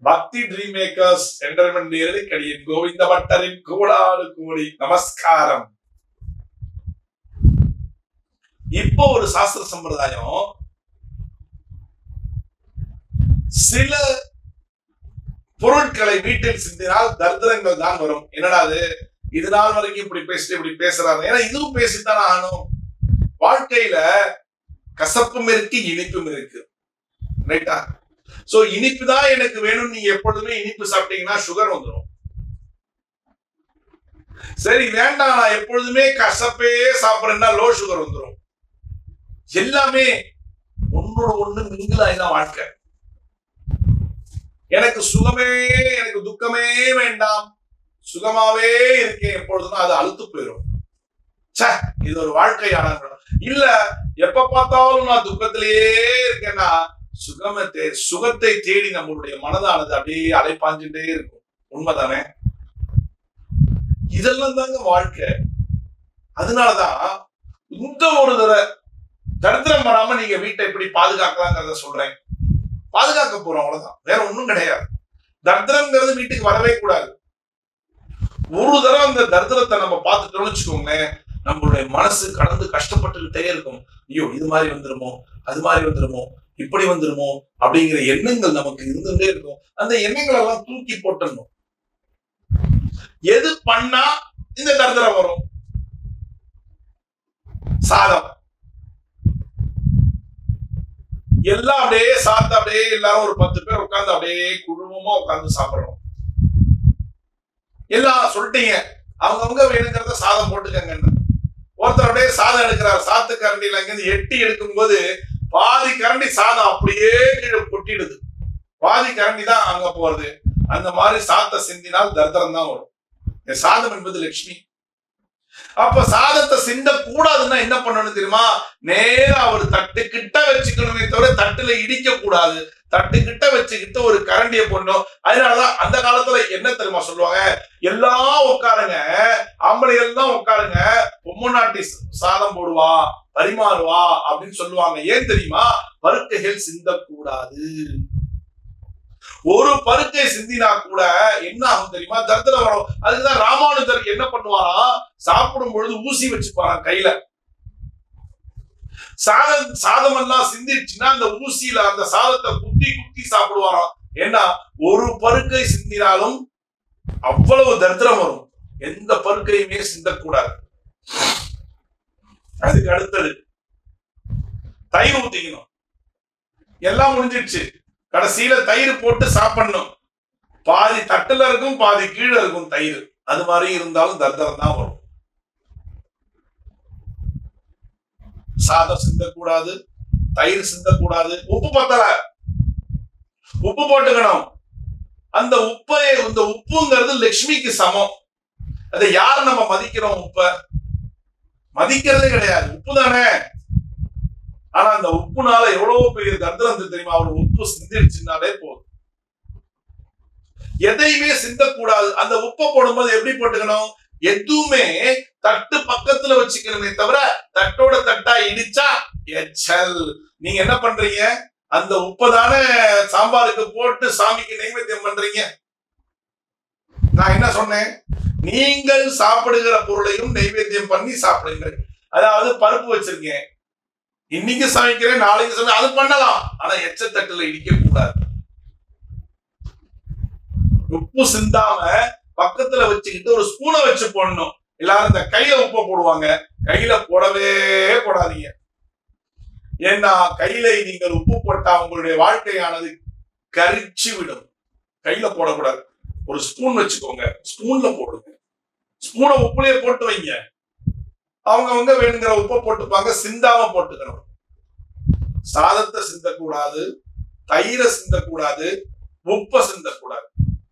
பக்தி Dream Makers Entertainment நேரடிக்கடியின் கோவிந்த பட்டரின் கோடாடு கோடி நமஸ்காரம் இப்போ ஒரு சாஸ்திர சம்பிரதாயம் சில பொருட்களை வீட்டில் சிந்தினால் தரித்திரங்கள் தான் வரும் என்னடா அது இது நாள் வரைக்கும் இப்படி பேசிட்டு இப்படி பேசுறாங்க ஏன்னா இதுவும் பேசித்தானே ஆகணும் வாழ்க்கையில கசப்பும் இருக்கு இனிப்பும் இருக்கு ரைட்டா சோ இனிப்பு தான் எனக்கு வேணும் நீங்க எப்பொழுதுமே இனிப்பு சாப்பிட்டீங்கன்னா சுகர் வந்துடும் சரி வேண்டாம் நான் எப்பொழுதுமே கசப்பே சாப்பிடுறேன்னா லோ சுகர் வந்துடும் எல்லாமே ஒன்னோட ஒண்ணு மிங்கிலாயினா வாழ்க்கை எனக்கு சுகமே எனக்கு துக்கமே வேண்டாம் சுகமாவே இருக்கேன் எப்பொழுதும் அது அழுத்து போயிடும் ச்சே இது ஒரு வாழ்க்கையான இல்ல எப்ப பார்த்தாலும் நான் துக்கத்திலேயே இருக்கேன்னா சுகமத்தை சுகத்தை தேடி நம்மளுடைய மனதானது அப்படியே அலைப்பாஞ்சுட்டே இருக்கும் உண்மைதானே இதெல்லாம் தாங்க வாழ்க்கை அதனாலதான் இந்த ஒரு தடவை தரித்திரம் வராம நீங்க வீட்டை எப்படி பாதுகாக்கலாங்கிறத சொல்றேன் பாதுகாக்க போறோம் அவ்வளவுதான் வேற ஒண்ணும் கிடையாது தரித்திரம்ங்கிறது வீட்டுக்கு வரவே கூடாது ஒரு தடவை அந்த தரித்திரத்தை நம்ம பார்த்துட்டோம்னு வச்சுக்கோங்களேன் நம்மளுடைய மனசு கடந்து கஷ்டப்பட்டுக்கிட்டே இருக்கும் ஐயோ இது மாதிரி வந்துருமோ அது மாதிரி வந்துருமோ இப்படி வந்துருமோ அப்படிங்கிற எண்ணங்கள் நமக்கு இருந்துட்டே இருக்கும் அந்த எண்ணங்கள் எல்லாம் தூக்கி போட்டணும் எது பண்ணா இந்த தரித்திரம் வரும் சாதம் எல்லாம் அப்படியே சாப்பிட்டு அப்படியே எல்லாரும் ஒரு பத்து பேர் உட்கார்ந்து அப்படியே குழுமமா உட்கார்ந்து சாப்பிடுறோம் எல்லாம் சொல்லிட்டீங்க அவங்கவுங்க வேணுங்கிறத சாதம் போட்டுக்கங்கன்னு ஒருத்தர் அப்படியே சாதம் எடுக்கிறார் சாத்து கரண்டியில அங்கிருந்து எட்டி எடுக்கும்போது பாதி கரண்டி சாதம் அப்படியே கீழே கொட்டிடுது பாதி கரண்டி தான் அங்க போறது அந்த மாதிரி சாத்தை சிந்தினால் தரித்திரம் தான் வரும் இந்த சாதம் என்பது லட்சுமி அப்ப சாதத்தை சிந்த கூடாதுன்னா என்ன பண்ணணும் தெரியுமா நேரா அவர் தட்டு கிட்ட வச்சுக்கணுமே தவிர தட்டுல இடிக்க கூடாது தட்டு கிட்ட வச்சுக்கிட்டு ஒரு கரண்டியை போடணும் அதனாலதான் அந்த காலத்துல என்ன தெரியுமா சொல்லுவாங்க எல்லாம் உட்காருங்க ஆம்பளைகள் தான் உட்காருங்க பொம்மநாட்டி சாதம் போடுவா பரிமாறுவா அப்படின்னு சொல்லுவாங்க ஏன் தெரியுமா பருக்கைகள் சிந்தக்கூடாது ஒரு பருக்கை சிந்தினா கூட என்ன ஆகும் தெரியுமா தரித்திரம் வரும் அதுக்குதான் ராமானுஜர் என்ன பண்ணுவாராம் சாப்பிடும் பொழுது ஊசி வச்சுப்பாராம் கையில சாதம் சாதம் எல்லாம் சிந்திடுச்சுன்னா அந்த ஊசியில அந்த சாதத்தை குத்தி குத்தி சாப்பிடுவாராம் ஏன்னா ஒரு பருக்கை சிந்தினாலும் அவ்வளவு தரித்திரம் வரும் எந்த பருக்கையுமே சிந்தக்கூடாது அதுக்கு அடுத்தது தயிர் ஊத்திக்கணும் எல்லாம் முடிஞ்சிடுச்சு கடைசியில தயிர் போட்டு சாப்பிடணும் பாதி தட்டுல இருக்கும் பாதி கீழே இருக்கும் தயிர் அது மாதிரி இருந்தாலும் தர்தரம் தான் வரும் சாதம் சிந்தக்கூடாது தயிர் சிந்தக்கூடாது உப்பு பத்தல உப்பு போட்டுக்கணும் அந்த உப்பை இந்த உப்புங்கிறது லட்சுமிக்கு சமம் அதை யார் நம்ம மதிக்கிறோம் உப்ப மதிக்கிறதே கிடையாது உப்பு தானே ஆனா அந்த உப்புனால எவ்வளவு பெரிய தந்திரம் தெரியுமா அவர் உப்பு சிந்திடுச்சுனாலே போதும் எதையுமே சிந்தக்கூடாது அந்த உப்பை போடும்போது எப்படி போட்டுக்கணும் எதுவுமே தட்டு பக்கத்துல வச்சுக்கணுமே தவிர தட்டோட தட்டா இடிச்சா எச்சல் நீங்க என்ன பண்றீங்க அந்த உப்பை தானே சாம்பாருக்கு போட்டு சாமிக்கு நைவேத்தியம் பண்றீங்க நான் என்ன சொன்னேன் நீங்கள் சாப்பிடுகிற பொருளையும் நைவேத்தியம் பண்ணி சாப்பிடுங்கள் அதாவது பருப்பு வச்சிருக்கேன் இன்னைக்கு சமைக்கிறேன் நாளைக்கு சமை அது பண்ணலாம் ஆனா எச்சத்தட்டுல இடிக்க கூடாது உப்பு சிந்தாம பக்கத்துல வச்சுக்கிட்டு ஒரு ஸ்பூனை வச்சு போடணும் எல்லாரும் இந்த கையில உப்பை போடுவாங்க கையில போடவே போடாதீங்க ஏன்னா கையில நீங்கள் உப்பு போட்டா உங்களுடைய வாழ்க்கையானது கரிச்சு விடும் கையில போடக்கூடாது ஒரு ஸ்பூன் வச்சுக்கோங்க ஸ்பூன்ல போடுங்க ஸ்பூனை உப்புலயே போட்டு வைங்க அவங்கவங்க வேணுங்கிற உப்பை போட்டுப்பாங்க சிந்தாம போட்டுக்கணும் சாதத்தை சிந்தக்கூடாது தயிரை சிந்தக்கூடாது உப்பை சிந்தக்கூடாது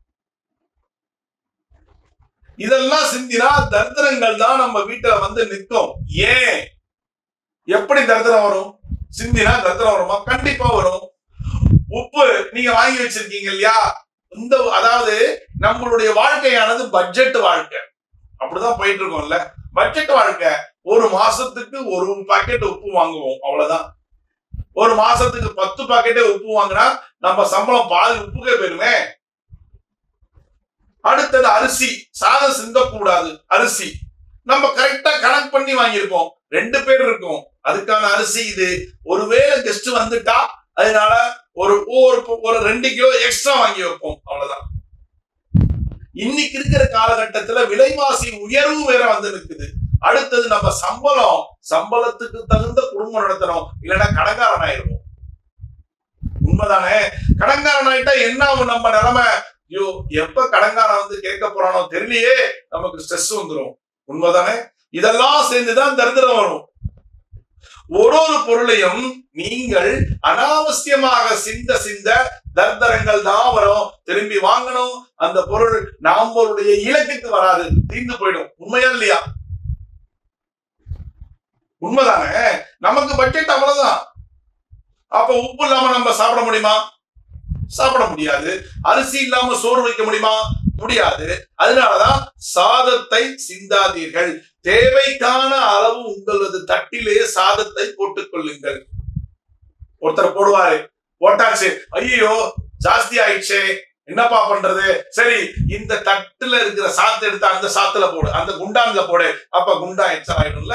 இதெல்லாம் சிந்தினா தரித்திரங்கள் தான் நம்ம வீட்டுல வந்து நிற்கும் ஏன் எப்படி தரித்திரம் வரும் சிந்தினா தரித்திரம் வருமா கண்டிப்பா வரும் உப்பு நீங்க வாங்கி வச்சிருக்கீங்க இல்லையா இந்த அதாவது நம்மளுடைய வாழ்க்கையானது பட்ஜெட் வாழ்க்கை அப்படிதான் போயிட்டு இருக்கோம்ல பட்ஜெட் வாழ்க்கை ஒரு மாசத்துக்கு ஒரு பாக்கெட் உப்பு வாங்குவோம் அவ்வளவுதான் ஒரு மாசத்துக்கு பத்து பாக்கெட்டே உப்பு வாங்கினா நம்ம சம்பளம் பாதி உப்புக்கே போயிருமே அடுத்தது அரிசி சாதம் சிந்தக்கூடாது அரிசி நம்ம கரெக்டா கணக்கு பண்ணி வாங்கியிருக்கோம் ரெண்டு பேர் இருக்கோம் அதுக்கான அரிசி இது ஒருவேளை கெஸ்ட் வந்துட்டா அதனால ஒரு ஒரு ஒரு ரெண்டு கிலோ எக்ஸ்ட்ரா வாங்கி வைப்போம் அவ்வளவுதான் இன்னைக்கு இருக்கிற காலகட்டத்துல விலைவாசி உயர்வு வேற வந்து நிற்குது அடுத்தது நம்ம சம்பளம் சம்பளத்துக்கு தகுந்த குடும்பம் நடத்தணும் இல்லைன்னா கடங்காரன் ஆயிருவோம் உண்மைதானே கடங்காரன் ஆயிட்டா என்ன ஆகும் நம்ம நிலைமை ஐயோ எப்ப கடங்காரன் வந்து கேட்க போறானோ தெரியலையே நமக்கு ஸ்ட்ரெஸ் வந்துடும் உண்மைதானே இதெல்லாம் சேர்ந்துதான் தரித்திரம் வரும் ஒரு ஒரு பொருளையும் நீங்கள் அனாவசியமாக சிந்த சிந்த தர்தரங்கள் தான் வரும் திரும்பி வாங்கணும் அந்த பொருள் நம்மளுடைய இலக்குக்கு வராது தீர்ந்து போயிடும் உண்மையா இல்லையா உண்மைதானே நமக்கு பட்ஜெட் அவ்வளவுதான் அப்ப உப்பு இல்லாம நம்ம சாப்பிட முடியுமா சாப்பிட முடியாது அரிசி இல்லாம சோறு வைக்க முடியுமா முடியாது அதனாலதான் சாதத்தை சிந்தாதீர்கள் தேவைக்கான அளவு உங்களது தட்டிலே சாதத்தை போட்டுக் கொள்ளுங்கள் ஒருத்தர் போடுவாரு போட்டாச்சு ஐயோ ஜாஸ்தி ஆயிடுச்சே என்னப்பா பண்றது சரி இந்த தட்டுல இருக்கிற சாத்து எடுத்து அந்த சாத்துல போடு அந்த குண்டான்ல போடு அப்ப குண்டா எச்சல் ஆயிடும்ல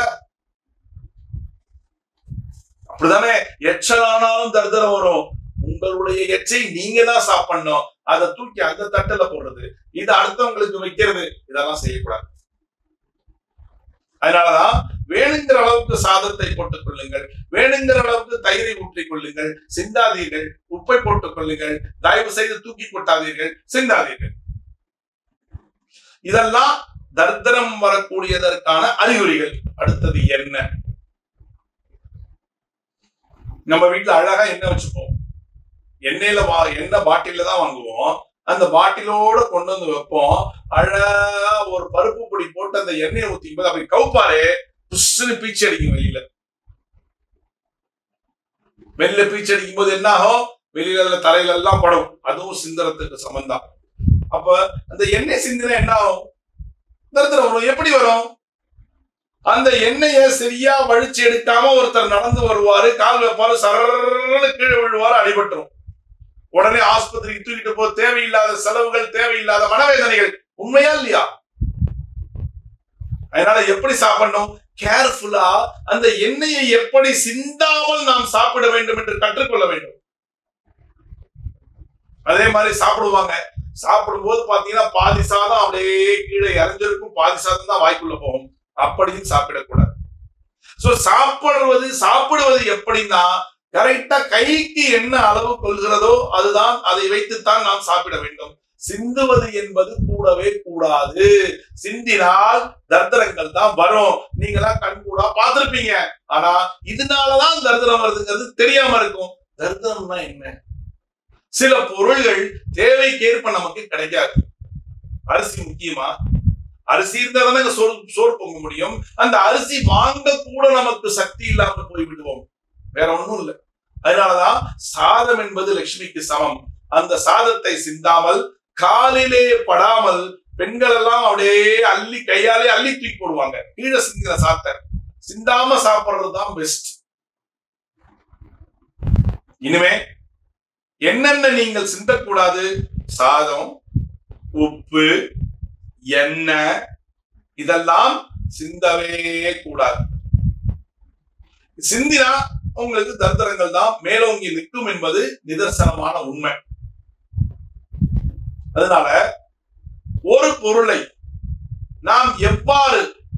அப்படிதானே எச்சல் ஆனாலும் தரித்திரம் வரும் உங்களுடைய எச்சை நீங்க தான் சாப்பிடணும் அதை தூக்கி அந்த தட்டுல போடுறது இது அடுத்தவங்களுக்கு வைக்கிறது இதெல்லாம் செய்யக்கூடாது அதனாலதான் வேணுங்கிற அளவுக்கு சாதத்தை போட்டுக் கொள்ளுங்கள் வேணுங்கிற அளவுக்கு தயிரை ஊற்றிக் கொள்ளுங்கள் சிந்தாதீர்கள் உப்பை போட்டுக் கொள்ளுங்கள் தயவு செய்து தூக்கி கொட்டாதீர்கள் சிந்தாதீர்கள் இதெல்லாம் தர்தரம் வரக்கூடியதற்கான அறிகுறிகள் அடுத்தது என்ன நம்ம வீட்டுல அழகா எண்ணெய் வச்சுப்போம் எண்ணெயில வா எண்ணெய் பாட்டில தான் வாங்குவோம் அந்த பாட்டிலோட கொண்டு வந்து வைப்போம் அழகா ஒரு பருப்பு பொடி போட்டு அந்த எண்ணெயை ஊத்திக்கும் போது அப்படி கவுப்பாரு புஷ்னு பீச்சு அடிக்கும் வெளியில வெளியில பீச்சு அடிக்கும் போது என்ன ஆகும் வெளியில தலையில எல்லாம் படும் அதுவும் சிந்தனத்துக்கு சம்பந்தம் அப்ப அந்த எண்ணெய் சிந்தினா என்ன ஆகும் தரித்திரம் வரும் எப்படி வரும் அந்த எண்ணெயை சரியா வழிச்சு எடுக்காம ஒருத்தர் நடந்து வருவாரு கால் வைப்பாரு சரன்னு கீழே விழுவாரு அடிபட்டுரும் உடனே ஆஸ்பத்திரிக்கு தூக்கிட்டு போ தேவையில்லாத செலவுகள் தேவையில்லாத மனவேதனைகள் உண்மையா இல்லையா அதனால எப்படி சாப்பிடணும் கேர்ஃபுல்லா அந்த எண்ணெயை எப்படி சிந்தாமல் நாம் சாப்பிட வேண்டும் என்று கற்றுக்கொள்ள வேண்டும் அதே மாதிரி சாப்பிடுவாங்க சாப்பிடும்போது பாத்தீங்கன்னா பாதி சாதம் அப்படியே கீழே இறஞ்சிருக்கும் பாதி சாதம் தான் வாய்க்குள்ள போகும் அப்படியும் சாப்பிடக்கூடாது சோ சாப்பிடுவது சாப்பிடுவது எப்படின்னா கரெக்டா கைக்கு என்ன அளவு கொள்கிறதோ அதுதான் அதை வைத்துத்தான் நாம் சாப்பிட வேண்டும் சிந்துவது என்பது கூடவே கூடாது சிந்தினால் தர்தரங்கள் தான் வரும் நீங்களாம் கண் கூட பார்த்திருப்பீங்க ஆனா இதனாலதான் தர்தரம் வருதுங்கிறது தெரியாம இருக்கும் தர்தரம்னா என்ன சில பொருள்கள் தேவைக்கேற்ப நமக்கு கிடைக்காது அரிசி முக்கியமா அரிசி இருந்தா தானே சோறு சோறு பொங்க முடியும் அந்த அரிசி வாங்க கூட நமக்கு சக்தி இல்லாமல் போய் விடுவோம் வேற ஒண்ணும் இல்லை அதனாலதான் சாதம் என்பது லட்சுமிக்கு சமம் அந்த சாதத்தை சிந்தாமல் காலிலே படாமல் பெண்கள் எல்லாம் அப்படியே அள்ளி கையாலே அள்ளி தூக்கி போடுவாங்க கீழே சிந்தின சாத்தை சிந்தாம சாப்பிடுறதுதான் பெஸ்ட் இனிமே என்னென்ன நீங்கள் சிந்தக்கூடாது சாதம் உப்பு எண்ணெய் இதெல்லாம் சிந்தவே கூடாது சிந்தினா உங்களுக்கு தரித்திரங்கள் தான் மேலோங்கி நிற்கும் என்பது நிதர்சனமான உண்மை அதனால ஒரு பொருளை நாம் எவ்வாறு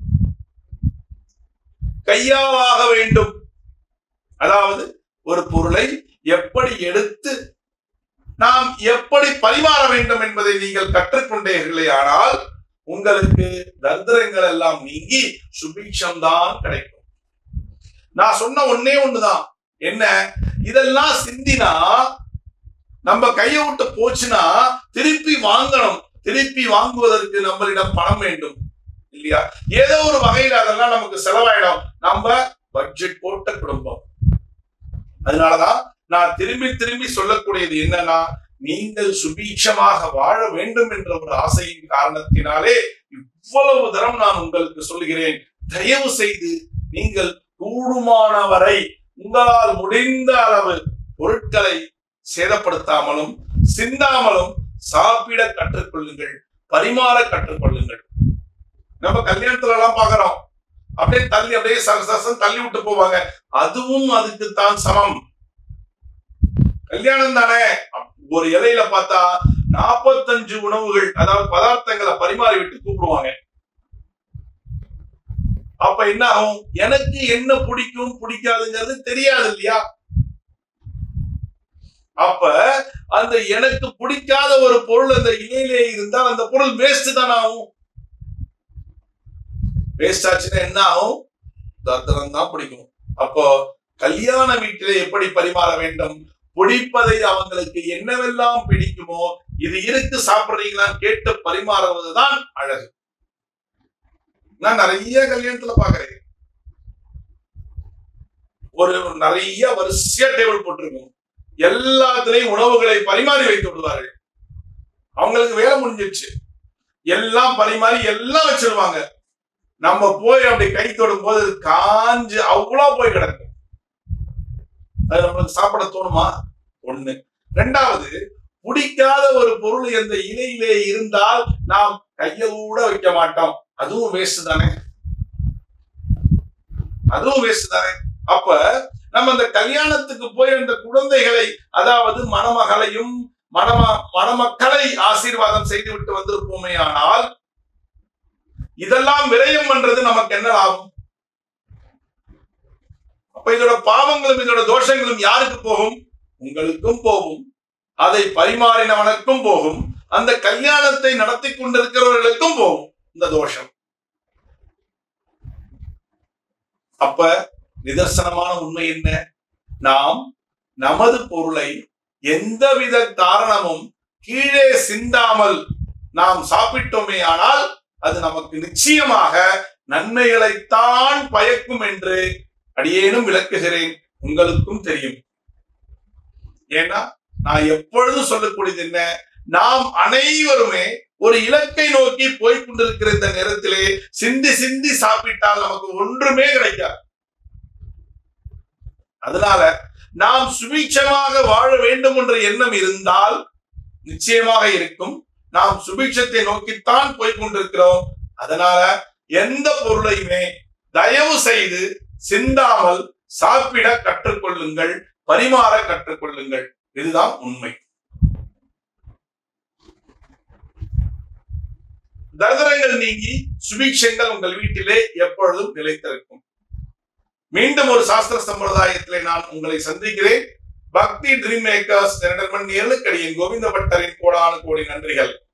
கையாளாக வேண்டும் அதாவது ஒரு பொருளை எப்படி எடுத்து நாம் எப்படி பரிமாற வேண்டும் என்பதை நீங்கள் கற்றுக்கொண்டீர்களே ஆனால் உங்களுக்கு தரித்திரங்கள் எல்லாம் நீங்கி சுபிக்ஷம் தான் கிடைக்கும் நான் சொன்ன ஒன்னே ஒண்ணுதான் என்ன இதெல்லாம் சிந்தினா நம்ம கையை விட்டு போச்சுன்னா திருப்பி வாங்கணும் திருப்பி வாங்குவதற்கு நம்மளிடம் பணம் வேண்டும் இல்லையா ஏதோ ஒரு வகையில அதெல்லாம் நமக்கு செலவாயிடும் நம்ம பட்ஜெட் போட்ட குடும்பம் அதனாலதான் நான் திரும்பி திரும்பி சொல்லக்கூடியது என்னன்னா நீங்கள் சுபீட்சமாக வாழ வேண்டும் என்ற ஒரு ஆசையின் காரணத்தினாலே இவ்வளவு தரம் நான் உங்களுக்கு சொல்கிறேன் தயவு செய்து நீங்கள் கூடுமானவரை உங்களால் முடிந்த அளவு பொருட்களை சேதப்படுத்தாமலும் சிந்தாமலும் சாப்பிட கற்றுக்கொள்ளுங்கள் பரிமாற கற்றுக்கொள்ளுங்கள் நம்ம கல்யாணத்துல எல்லாம் பாக்குறோம் அப்படியே தள்ளி அப்படியே சரசம் தள்ளி விட்டு போவாங்க அதுவும் அதுக்கு தான் சமம் கல்யாணம் தானே ஒரு இலையில பார்த்தா நாற்பத்தஞ்சு உணவுகள் அதாவது பதார்த்தங்களை பரிமாறி விட்டு கூப்பிடுவாங்க அப்ப என்ன ஆகும் எனக்கு என்ன பிடிக்கும் பிடிக்காதுங்கிறது தெரியாது இல்லையா அப்ப அந்த எனக்கு பிடிக்காத ஒரு பொருள் அந்த இலையிலே இருந்தால் அந்த பொருள் வேஸ்ட் தானே ஆகும் வேஸ்ட் ஆச்சுன்னா என்ன ஆகும் தர்தனம் தான் பிடிக்கும் அப்போ கல்யாண வீட்டிலே எப்படி பரிமாற வேண்டும் பிடிப்பதை அவங்களுக்கு என்னவெல்லாம் பிடிக்குமோ இது இருக்கு சாப்பிடுறீங்களான்னு கேட்டு பரிமாறுவதுதான் அழகு நான் நிறைய கல்யாணத்துல பாக்குறேன் ஒரு நிறைய வரிசையா டேபிள் போட்டிருக்கும் எல்லாத்துலயும் உணவுகளை பரிமாறி வைத்து விடுவார்கள் அவங்களுக்கு வேலை முடிஞ்சிருச்சு எல்லாம் பரிமாறி எல்லாம் வச்சிருவாங்க நம்ம போய் அப்படி கை தொடும் போது அது காஞ்சு அவ்வளவு போய் கிடக்கும் அது நம்மளுக்கு சாப்பிட தோணுமா ஒண்ணு ரெண்டாவது பிடிக்காத ஒரு பொருள் எந்த இலையிலே இருந்தால் நாம் கைய கூட வைக்க மாட்டோம் அதுவும் வேஸ்ட் தானே அதுவும் வேஸ்ட் தானே அப்ப நம்ம அந்த கல்யாணத்துக்கு போய் அந்த குழந்தைகளை அதாவது மணமகளையும் மணம மணமக்களை ஆசீர்வாதம் செய்து விட்டு வந்திருப்போமே ஆனால் இதெல்லாம் விரயம் பண்றது நமக்கு என்ன லாபம் அப்ப இதோட பாவங்களும் இதோட தோஷங்களும் யாருக்கு போகும் உங்களுக்கும் போகும் அதை பரிமாறினவனுக்கும் போகும் அந்த கல்யாணத்தை நடத்தி கொண்டிருக்கிறவர்களுக்கும் போகும் இந்த தோஷம் அப்ப நிதர்சனமான உண்மை என்ன நாம் நமது பொருளை எந்தவித காரணமும் கீழே சிந்தாமல் நாம் சாப்பிட்டோமே ஆனால் அது நமக்கு நிச்சயமாக நன்மைகளைத்தான் பயக்கும் என்று அடியேனும் விளக்குகிறேன் உங்களுக்கும் தெரியும் ஏன்னா நான் எப்பொழுதும் சொல்லக்கூடியது என்ன நாம் அனைவருமே ஒரு இலக்கை நோக்கி போய் கொண்டிருக்கிற இந்த நேரத்திலே சிந்தி சிந்தி சாப்பிட்டால் நமக்கு ஒன்றுமே கிடைக்காது அதனால நாம் சுபிட்சமாக வாழ வேண்டும் என்ற எண்ணம் இருந்தால் நிச்சயமாக இருக்கும் நாம் சுபிட்சத்தை நோக்கித்தான் போய் கொண்டிருக்கிறோம் அதனால எந்த பொருளையுமே தயவு செய்து சிந்தாமல் சாப்பிட கற்றுக்கொள்ளுங்கள் பரிமாற கற்றுக்கொள்ளுங்கள் இதுதான் உண்மை தரிதரங்கள் நீங்கி சுபிக்ஷங்கள் உங்கள் வீட்டிலே எப்பொழுதும் நிலைத்திருக்கும் மீண்டும் ஒரு சாஸ்திர சம்பிரதாயத்திலே நான் உங்களை சந்திக்கிறேன் பக்தி ட்ரீம் மேக்கர்ஸ் இரண்டரை மணி ஏழுக்கடியின் கோவிந்த பட்டரின் கோடான கோடி நன்றிகள்